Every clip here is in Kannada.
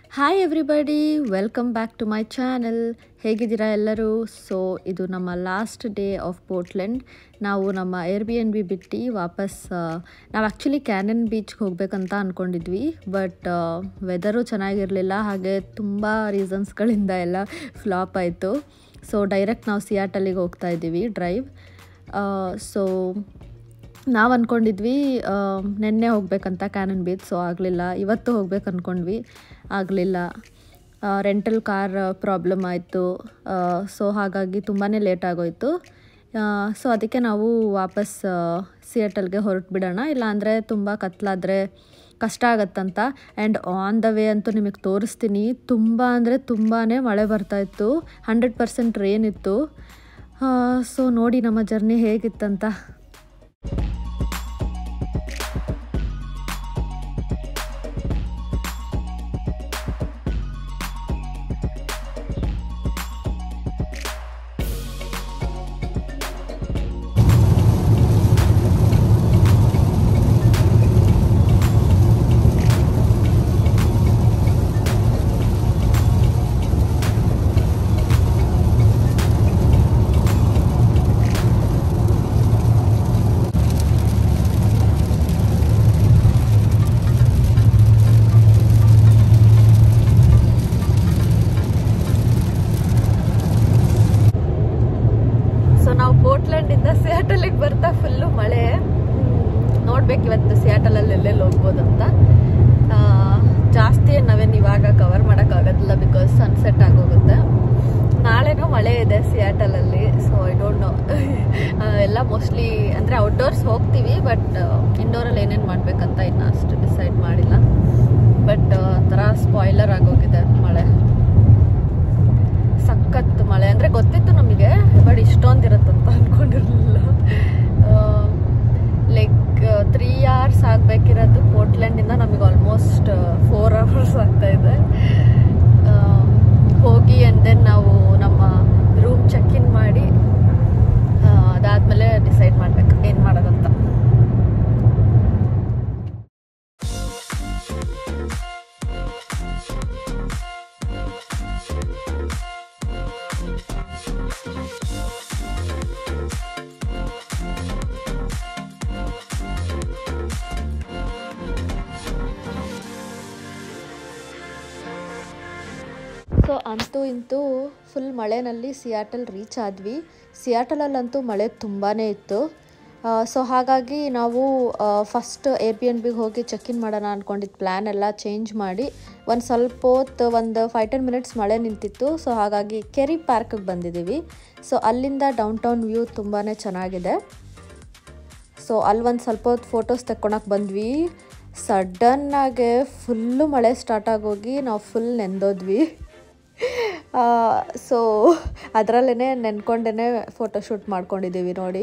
hi everybody welcome back to my channel ಹೇಗಿದ್ದೀರಾ ಎಲ್ಲರೂ ಸೊ ಇದು ನಮ್ಮ ಲಾಸ್ಟ್ ಡೇ ಆಫ್ ಪೋರ್ಟ್ಲೆಂಡ್ ನಾವು ನಮ್ಮ ಏರ್ ಬಿ ಎನ್ ಬಿ ಬಿಟ್ಟು ವಾಪಸ್ ಆ, ನಾವು ಆ್ಯಕ್ಚುಲಿ ಕ್ಯಾನನ್ ಬೀಚ್ಗೆ ಹೋಗ್ಬೇಕಂತ ಅಂದ್ಕೊಂಡಿದ್ವಿ ಬಟ್ ವೆದರು ಚೆನ್ನಾಗಿರಲಿಲ್ಲ ಹಾಗೆ ತುಂಬ ರೀಸನ್ಸ್ಗಳಿಂದ ಎಲ್ಲ ಫ್ಲಾಪ್ ಆಯಿತು ಸೊ ಡೈರೆಕ್ಟ್ ನಾವು ಸಿಯಾಟಲ್ಲಿಗೆ ಹೋಗ್ತಾ ಇದ್ದೀವಿ ಡ್ರೈವ್ ಸೊ ನಾವು ಅಂದ್ಕೊಂಡಿದ್ವಿ ನಿನ್ನೆ ಹೋಗ್ಬೇಕಂತ ಕ್ಯಾನನ್ ಬೀಚ್ ಸೊ ಆಗಲಿಲ್ಲ ಇವತ್ತು ಹೋಗ್ಬೇಕು ಅಂದ್ಕೊಂಡ್ವಿ ಆಗಲಿಲ್ಲ ರೆಂಟಲ್ ಕಾರ್ ಪ್ರಾಬ್ಲಮ್ ಆಯಿತು ಸೊ ಹಾಗಾಗಿ ತುಂಬಾ ಲೇಟ್ ಆಗೋಯಿತು ಸೊ ಅದಕ್ಕೆ ನಾವು ವಾಪಸ್ ಸಿಯಟಲ್ಗೆ ಹೊರಟು ಬಿಡೋಣ ಇಲ್ಲಾಂದರೆ ತುಂಬ ಕತ್ಲಾದರೆ ಕಷ್ಟ ಆಗತ್ತಂತ ಆ್ಯಂಡ್ ಆನ್ ದ ವೇ ಅಂತೂ ನಿಮಗೆ ತೋರಿಸ್ತೀನಿ ತುಂಬ ಅಂದರೆ ತುಂಬಾ ಮಳೆ ಬರ್ತಾಯಿತ್ತು ಹಂಡ್ರೆಡ್ ಪರ್ಸೆಂಟ್ ರೇನ್ ಇತ್ತು ಸೊ ನೋಡಿ ನಮ್ಮ ಜರ್ನಿ ಹೇಗಿತ್ತಂತ ಸೊ ನಾವು ಪೋರ್ಟ್ಲ್ಯಾಂಡಿಂದ ಸಿಯಾಟಲಿಗೆ ಬರ್ತಾ ಫುಲ್ಲು ಮಳೆ ನೋಡ್ಬೇಕು ಇವತ್ತು ಸಿಯಾಟಲಲ್ಲಿ ಎಲ್ಲೆಲ್ಲಿ ಹೋಗ್ಬೋದು ಅಂತ ಆ, ಜಾಸ್ತಿ ಏನ್ ನಾವೇನು ಇವಾಗ ಕವರ್ ಮಾಡೋಕ್ಕಾಗೋದಿಲ್ಲ ಬಿಕಾಸ್ ಸನ್ಸೆಟ್ ಆಗೋಗುತ್ತೆ ನಾಳೆನೂ ಮಳೆ ಇದೆ ಸಿಯಾಟಲಲ್ಲಿ ಸೊ ಐ ಡೋಂಟ್ ನೋ ಎಲ್ಲ ಮೋಸ್ಟ್ಲಿ ಅಂದರೆ ಔಟ್ಡೋರ್ಸ್ ಹೋಗ್ತೀವಿ ಬಟ್ ಇಂಡೋರಲ್ಲಿ ಏನೇನು ಮಾಡಬೇಕಂತ ಇನ್ನು ಅಷ್ಟು ಡಿಸೈಡ್ ಮಾಡಿಲ್ಲ ಬಟ್ ಒಂಥರ ಸ್ಪಾಯ್ಲರ್ ಆಗೋಗಿದೆ ಮಳೆ ಸಖತ್ ಮಳೆ ಅಂದರೆ ಗೊತ್ತಿತ್ತು ನಮಗೆ ಬಟ್ ಇಷ್ಟೊಂದು ಇರುತ್ತಂತ ಅಂದ್ಕೊಂಡಿರಲಿಲ್ಲ ಲೈಕ್ ತ್ರೀ ಅವರ್ಸ್ ಆಗಬೇಕಿರೋದು ಪೋರ್ಟ್ಲ್ಯಾಂಡಿಂದ ನಮಗೆ ಆಲ್ಮೋಸ್ಟ್ ಫೋರ್ ಅವರ್ಸ್ ಆಗ್ತಾ ಇದೆ ಆ, ಹೋಗಿ ಆ್ಯಂಡ್ ದೆನ್ ನಾವು ನಮ್ಮ ರೂಮ್ ಚೆಕ್ ಇನ್ ಮಾಡಿ ಆ, ಅದಾದ್ಮೇಲೆ ಡಿಸೈಡ್ ಮಾಡ್ಬೇಕು ಏನು ಮಾಡೋದಂತ ಸೊ ಅಂತೂ ಇಂತೂ ಫುಲ್ ಮಳೆನಲ್ಲಿ ಸಿಯಾಟಲ್ ರೀಚ್ ಆದ್ವಿ ಸಿಯಾಟಲಲ್ಲಂತೂ ಮಳೆ ತುಂಬಾ ಇತ್ತು ಸೊ ಹಾಗಾಗಿ ನಾವು ಫಸ್ಟ್ ಏರ್ ಬಿ ಎನ್ ಬಿಗೆ ಹೋಗಿ ಚೆಕ್ ಇನ್ ಮಾಡೋಣ ಅಂದ್ಕೊಂಡಿದ್ದು ಪ್ಲ್ಯಾನ್ ಎಲ್ಲ ಚೇಂಜ್ ಮಾಡಿ ಒಂದು ಸ್ವಲ್ಪ ಹೊತ್ತು ಒಂದು ಫೈವ್ ಟೆನ್ ಮಿನಿಟ್ಸ್ ಮಳೆ ನಿಂತಿತ್ತು ಸೊ ಹಾಗಾಗಿ ಕೆರಿ ಪಾರ್ಕಿಗೆ ಬಂದಿದ್ದೀವಿ ಸೊ ಅಲ್ಲಿಂದ ಡೌನ್ ಟೌನ್ ವ್ಯೂ ತುಂಬಾ ಚೆನ್ನಾಗಿದೆ ಸೊ ಅಲ್ಲಿ ಒಂದು ಸ್ವಲ್ಪ ಹೊತ್ತು ಫೋಟೋಸ್ ತೆಕ್ಕೊಳಕ್ಕೆ ಬಂದ್ವಿ ಸಡನ್ನಾಗೆ ಫುಲ್ಲು ಮಳೆ ಸ್ಟಾರ್ಟ್ ಆಗೋಗಿ ನಾವು ಫುಲ್ ನೆಂದೋದ್ವಿ ಸೊ ಅದರಲ್ಲೇ ನೆನ್ಕೊಂಡೇ ಫೋಟೋ ಶೂಟ್ ಮಾಡ್ಕೊಂಡಿದ್ದೀವಿ ನೋಡಿ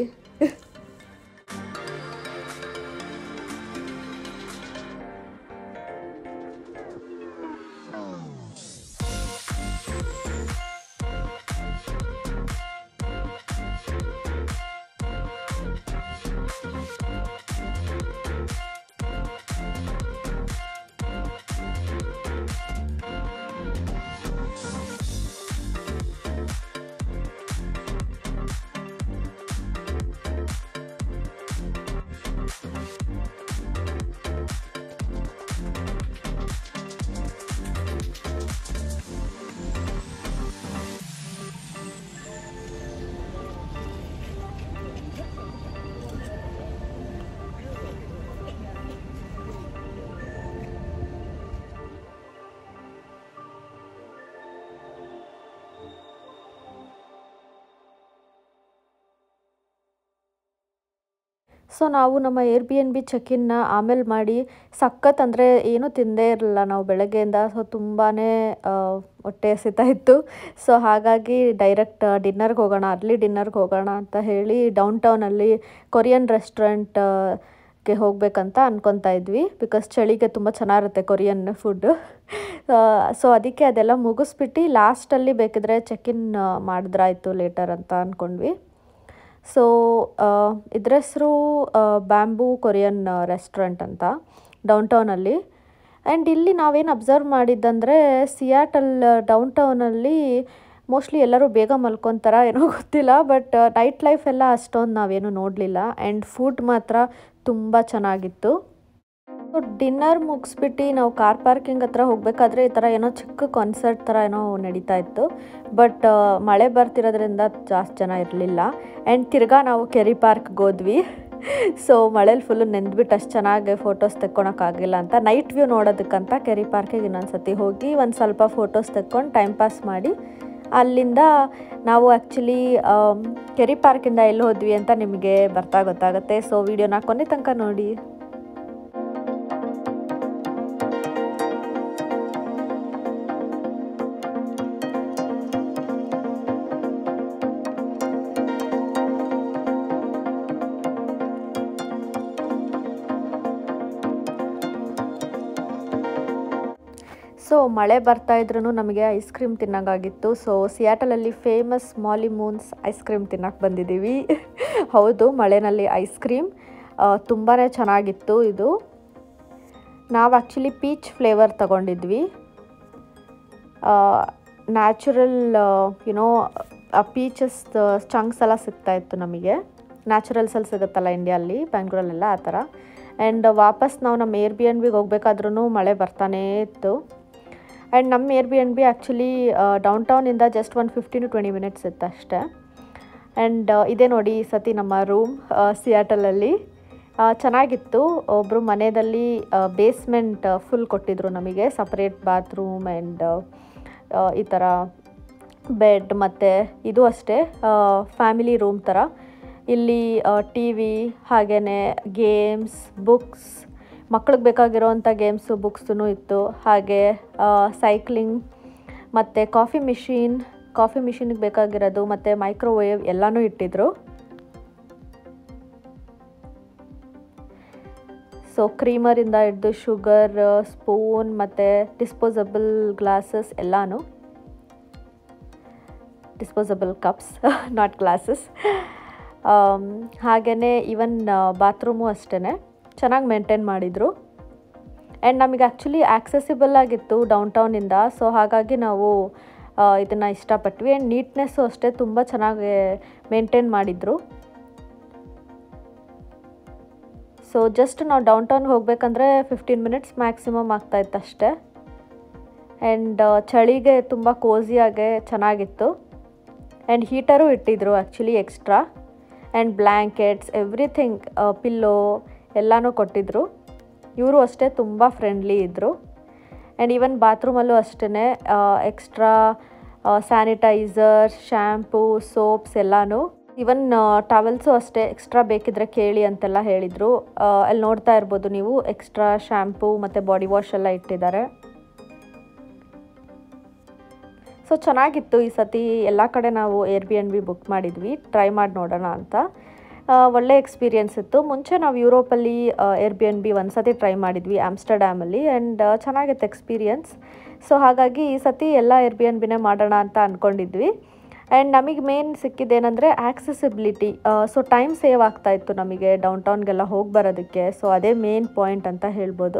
ಸೊ ನಾವು ನಮ್ಮ ಏರ್ ಬಿ ಎನ್ ಬಿ ಚೆಕ್ಇನ್ನ ಆಮೇಲೆ ಮಾಡಿ ಸಖತ್ ಅಂದರೆ ಏನೂ ತಿಂದೇ ಇರಲಿಲ್ಲ ನಾವು ಬೆಳಗ್ಗೆಯಿಂದ ಸೊ ತುಂಬಾ ಹೊಟ್ಟೆ ಹಸಿತಾ ಇತ್ತು ಸೊ ಹಾಗಾಗಿ ಡೈರೆಕ್ಟ್ ಡಿನ್ನರ್ಗೆ ಹೋಗೋಣ ಅಲ್ಲಿ ಡಿನ್ನರ್ಗೆ ಹೋಗೋಣ ಅಂತ ಹೇಳಿ ಡೌನ್ ಟೌನಲ್ಲಿ ಕೊರಿಯನ್ ರೆಸ್ಟೋರೆಂಟ್ ಗೆ ಹೋಗ್ಬೇಕಂತ ಅನ್ಕೊತಾ ಇದ್ವಿ ಬಿಕಾಸ್ ಚಳಿಗೆ ತುಂಬ ಚೆನ್ನಾಗಿರುತ್ತೆ ಕೊರಿಯನ್ ಫುಡ್ಡು ಸೊ ಅದಕ್ಕೆ ಅದೆಲ್ಲ ಮುಗಿಸ್ಬಿಟ್ಟು ಲಾಸ್ಟಲ್ಲಿ ಬೇಕಿದ್ರೆ ಚೆಕ್ ಇನ್ ಮಾಡಿದ್ರಾಯ್ತು ಲೇಟರ್ ಅಂತ ಅಂದ್ಕೊಂಡ್ವಿ ಸೊ ಇದ್ರ ಹೆಸರು ಬ್ಯಾಂಬೂ ಕೊರಿಯನ್ ರೆಸ್ಟೋರೆಂಟ್ ಅಂತ ಡೌನ್ ಟೌನಲ್ಲಿ ಆ್ಯಂಡ್ ಇಲ್ಲಿ ನಾವೇನು ಅಬ್ಸರ್ವ್ ಮಾಡಿದ್ದಂದರೆ ಸಿಯಾಟಲ್ ಡೌನ್ ಟೌನಲ್ಲಿ ಮೋಸ್ಟ್ಲಿ ಎಲ್ಲರೂ ಬೇಗ ಮಲ್ಕೊತಾರ ಏನೋ ಗೊತ್ತಿಲ್ಲ ಬಟ್ ನೈಟ್ ಲೈಫ್ ಎಲ್ಲ ಅಷ್ಟೊಂದು ನಾವೇನು ನೋಡಲಿಲ್ಲ ಆ್ಯಂಡ್ ಫುಡ್ ಮಾತ್ರ ತುಂಬ ಚೆನ್ನಾಗಿತ್ತು ಸೊ ಡಿನ್ನರ್ ಮುಗಿಸ್ಬಿಟ್ಟು ನಾವು ಕಾರ್ ಪಾರ್ಕಿಂಗ್ ಹತ್ರ ಹೋಗಬೇಕಾದ್ರೆ ಈ ಥರ ಏನೋ ಚಿಕ್ಕ ಕಾನ್ಸರ್ಟ್ ಥರ ಏನೋ ನಡೀತಾ ಇತ್ತು ಬಟ್ ಮಳೆ ಬರ್ತಿರೋದ್ರಿಂದ ಜಾಸ್ತಿ ಜನ ಇರಲಿಲ್ಲ ಆ್ಯಂಡ್ ತಿರ್ಗಾ ನಾವು ಕೆರಿ ಪಾರ್ಕ್ಗೆ ಹೋದ್ವಿ ಸೊ ಮಳೇಲಿ ಫುಲ್ಲು ನೆಂದ್ಬಿಟ್ಟು ಅಷ್ಟು ಚೆನ್ನಾಗಿ ಫೋಟೋಸ್ ತೆಕ್ಕೊಳಕ್ಕಾಗಿಲ್ಲ ಅಂತ ನೈಟ್ ವ್ಯೂ ನೋಡೋದಕ್ಕಂತ ಕೆರಿ ಪಾರ್ಕಿಗೆ ಇನ್ನೊಂದು ಸತಿ ಹೋಗಿ ಒಂದು ಸ್ವಲ್ಪ ಫೋಟೋಸ್ ತೆಕ್ಕೊಂಡು ಟೈಮ್ ಪಾಸ್ ಮಾಡಿ ಅಲ್ಲಿಂದ ನಾವು ಆ್ಯಕ್ಚುಲಿ ಕೆರಿ ಪಾರ್ಕಿಂದ ಎಲ್ಲಿ ಹೋದ್ವಿ ಅಂತ ನಿಮಗೆ ಬರ್ತಾ ಗೊತ್ತಾಗುತ್ತೆ ಸೊ ವಿಡಿಯೋನ ಕೊನೆ ತನಕ ನೋಡಿ ಸೊ ಮಳೆ ಬರ್ತಾ ಇದ್ರೂ ನಮಗೆ ಐಸ್ ಕ್ರೀಮ್ ತಿನ್ನೋಂಗಾಗಿತ್ತು ಸೊ ಸಿಯಾಟಲಲ್ಲಿ famous Molly Moon's ice cream ತಿನ್ನೋಕೆ ಬಂದಿದ್ದೀವಿ ಹೌದು ಮಳೆನಲ್ಲಿ ಐಸ್ ಕ್ರೀಮ್ ತುಂಬಾ ಚೆನ್ನಾಗಿತ್ತು ಇದು ನಾವು ಆ್ಯಕ್ಚುಲಿ ಪೀಚ್ ಫ್ಲೇವರ್ ತಗೊಂಡಿದ್ವಿ ನ್ಯಾಚುರಲ್ ಯುನೋ ಪೀಚಸ್ ಚಂಕ್ಸ್ ಎಲ್ಲ ಸಿಗ್ತಾಯಿತ್ತು ನಮಗೆ ನ್ಯಾಚುರಲ್ಸಲ್ಲಿ ಸಿಗುತ್ತಲ್ಲ ಇಂಡಿಯಲ್ಲಿ ಬೆಂಗಳೂರಲ್ಲೆಲ್ಲ ಆ ಥರ ಆ್ಯಂಡ್ ವಾಪಸ್ ನಾವು ನಮ್ಮ ಏರ್ ಬಿ ಎನ್ ಬಿಗೆ ಹೋಗ್ಬೇಕಾದ್ರೂ ಮಳೆ ಬರ್ತಾನೇ ಇತ್ತು ಆ್ಯಂಡ್ ನಮ್ಮ Airbnb actually down ಟೌನಿಂದ ಜಸ್ಟ್ ಒಂದು ಫಿಫ್ಟೀನ್ ಟು ಟ್ವೆಂಟಿ ಮಿನಿಟ್ಸ್ ಇತ್ತು ಅಷ್ಟೇ ಆ್ಯಂಡ್ ಇದೇ ನೋಡಿ ಈ ಸತಿ ನಮ್ಮ ರೂಮ್ ಸಿಯಾಟಲಲ್ಲಿ ಚೆನ್ನಾಗಿತ್ತು ಒಬ್ಬರು ಮನೆಯಲ್ಲಿ ಬೇಸ್ಮೆಂಟ್ ಫುಲ್ ಕೊಟ್ಟಿದ್ರು ನಮಗೆ ಸಪ್ರೇಟ್ ಬಾತ್ರೂಮ್ ಆ್ಯಂಡ್ ಈ ಥರ ಬೆಡ್ ಮತ್ತು ಇದು ಅಷ್ಟೇ ಫ್ಯಾಮಿಲಿ ರೂಮ್ ಥರ ಇಲ್ಲಿ ಟಿ ವಿ ಹಾಗೆಯೇ ಗೇಮ್ಸ್ ಬುಕ್ಸ್ ಮಕ್ಳಿಗೆ ಬೇಕಾಗಿರೋವಂಥ ಗೇಮ್ಸು ಬುಕ್ಸೂ ಇತ್ತು ಹಾಗೆ ಸೈಕ್ಲಿಂಗ್ ಮತ್ತು ಕಾಫಿ ಮಿಷಿನ್ ಕಾಫಿ ಮಿಷಿನ್ಗೆ ಬೇಕಾಗಿರೋದು ಮತ್ತು ಮೈಕ್ರೋವೇವ್ ಎಲ್ಲನೂ ಇಟ್ಟಿದ್ರು ಸೊ ಕ್ರೀಮರಿಂದ ಹಿಡ್ದು ಶುಗರ್ ಸ್ಪೂನ್ ಮತ್ತು ಡಿಸ್ಪೋಸಬಲ್ ಗ್ಲಾಸಸ್ ಎಲ್ಲನೂ ಡಿಸ್ಪೋಸಬಲ್ ಕಪ್ಸ್ ನಾಟ್ ಗ್ಲಾಸಸ್ ಹಾಗೆಯೇ ಈವನ್ ಬಾತ್ರೂಮು ಅಷ್ಟೇ ಚೆನ್ನಾಗಿ ಮೇಂಟೈನ್ ಮಾಡಿದರು ಆ್ಯಂಡ್ ನಮಗೆ ಆ್ಯಕ್ಚುಲಿ ಆಕ್ಸೆಸಿಬಲ್ ಆಗಿತ್ತು ಡೌನ್ ಟೌನಿಂದ ಸೊ ಹಾಗಾಗಿ ನಾವು ಇದನ್ನು ಇಷ್ಟಪಟ್ವಿ ಆ್ಯಂಡ್ ನೀಟ್ನೆಸ್ಸು ಅಷ್ಟೇ ತುಂಬ ಚೆನ್ನಾಗಿ ಮೇಂಟೈನ್ ಮಾಡಿದರು ಸೊ ಜಸ್ಟ್ ನಾವು ಡೌನ್ ಟೌನ್ಗೆ ಹೋಗ್ಬೇಕಂದ್ರೆ ಫಿಫ್ಟೀನ್ ಮಿನಿಟ್ಸ್ ಮ್ಯಾಕ್ಸಿಮಮ್ ಆಗ್ತಾಯಿತ್ತು ಅಷ್ಟೇ ಆ್ಯಂಡ್ ಚಳಿಗೆ ತುಂಬ ಕೋಸಿಯಾಗೆ ಚೆನ್ನಾಗಿತ್ತು ಆ್ಯಂಡ್ ಹೀಟರು ಇಟ್ಟಿದ್ರು actually extra and blankets everything pillow ಎಲ್ಲನೂ ಕೊಟ್ಟಿದ್ದರು ಇವರು ಅಷ್ಟೇ ತುಂಬ ಫ್ರೆಂಡ್ಲಿ ಇದ್ದರು ಆ್ಯಂಡ್ ಈವನ್ ಬಾತ್ರೂಮಲ್ಲೂ ಅಷ್ಟೇ ಎಕ್ಸ್ಟ್ರಾ ಸ್ಯಾನಿಟೈಸರ್ ಶ್ಯಾಂಪೂ ಸೋಪ್ಸ್ ಎಲ್ಲನೂ ಈವನ್ ಟವೆಲ್ಸು ಅಷ್ಟೇ ಎಕ್ಸ್ಟ್ರಾ ಬೇಕಿದ್ರೆ ಕೇಳಿ ಅಂತೆಲ್ಲ ಹೇಳಿದರು ಅಲ್ಲಿ ನೋಡ್ತಾ ಇರ್ಬೋದು ನೀವು ಎಕ್ಸ್ಟ್ರಾ ಶ್ಯಾಂಪೂ ಮತ್ತು ಬಾಡಿ ವಾಶ್ ಎಲ್ಲ ಇಟ್ಟಿದ್ದಾರೆ ಸೊ ಚೆನ್ನಾಗಿತ್ತು ಈ ಸತಿ ಎಲ್ಲ ಕಡೆ ನಾವು Airbnb book ಮಾಡಿದ್ವಿ ಟ್ರೈ ಮಾಡಿ ನೋಡೋಣ ಅಂತ ಒಳ್ಳೆ ಎಕ್ಸ್ಪೀರಿಯೆನ್ಸ್ ಇತ್ತು ಮುಂಚೆ ನಾವು ಯುರೋಪಲ್ಲಿ ಏರ್ ಬಿ ಎನ್ ಬಿ ಒಂದು ಸತಿ ಟ್ರೈ ಮಾಡಿದ್ವಿ ಆಮ್ಸ್ಟರ್ಡ್ಯಾಮಲ್ಲಿ ಆ್ಯಂಡ್ ಚೆನ್ನಾಗಿತ್ತು ಎಕ್ಸ್ಪೀರಿಯೆನ್ಸ್ ಸೊ ಹಾಗಾಗಿ ಈ ಸತಿ ಎಲ್ಲ ಏರ್ ಬಿ ಎನ್ ಬಿನೇ ಮಾಡೋಣ ಅಂತ ಅಂದ್ಕೊಂಡಿದ್ವಿ ಆ್ಯಂಡ್ ನಮಗೆ ಮೇನ್ ಸಿಕ್ಕಿದ್ದೇನೆಂದರೆ ಆಕ್ಸೆಸಿಬಿಲಿಟಿ ಸೊ ಟೈಮ್ ಸೇವ್ ಆಗ್ತಾಯಿತ್ತು ನಮಗೆ ಡೌನ್ ಟೌನ್ಗೆಲ್ಲ ಹೋಗಿ ಬರೋದಕ್ಕೆ ಸೊ ಅದೇ ಮೇನ್ ಪಾಯಿಂಟ್ ಅಂತ ಹೇಳ್ಬೋದು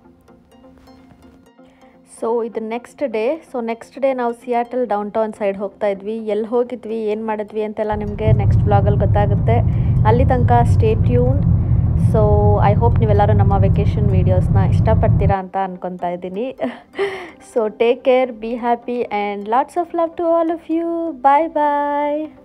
ಸೊ ಇದು next day so next day ನಾವು ಸಿಯಾಟಲ್ ಡೌನ್ ಟೌನ್ ಸೈಡ್ ಹೋಗ್ತಾ ಇದ್ವಿ ಎಲ್ಲಿ ಹೋಗಿದ್ವಿ ಏನು ಮಾಡಿದ್ವಿ ಅಂತೆಲ್ಲ ನಿಮಗೆ ನೆಕ್ಸ್ಟ್ ಬ್ಲಾಗಲ್ಲಿ ಗೊತ್ತಾಗುತ್ತೆ ಅಲ್ಲಿ ತನಕ stay tune so I hope ನೀವೆಲ್ಲರೂ ನಮ್ಮ ವೆಕೇಷನ್ ವೀಡಿಯೋಸ್ನ ಇಷ್ಟಪಡ್ತೀರಾ ಅಂತ ಅನ್ಕೊತಾ ಇದ್ದೀನಿ so take care be happy and lots of love to all of you bye bye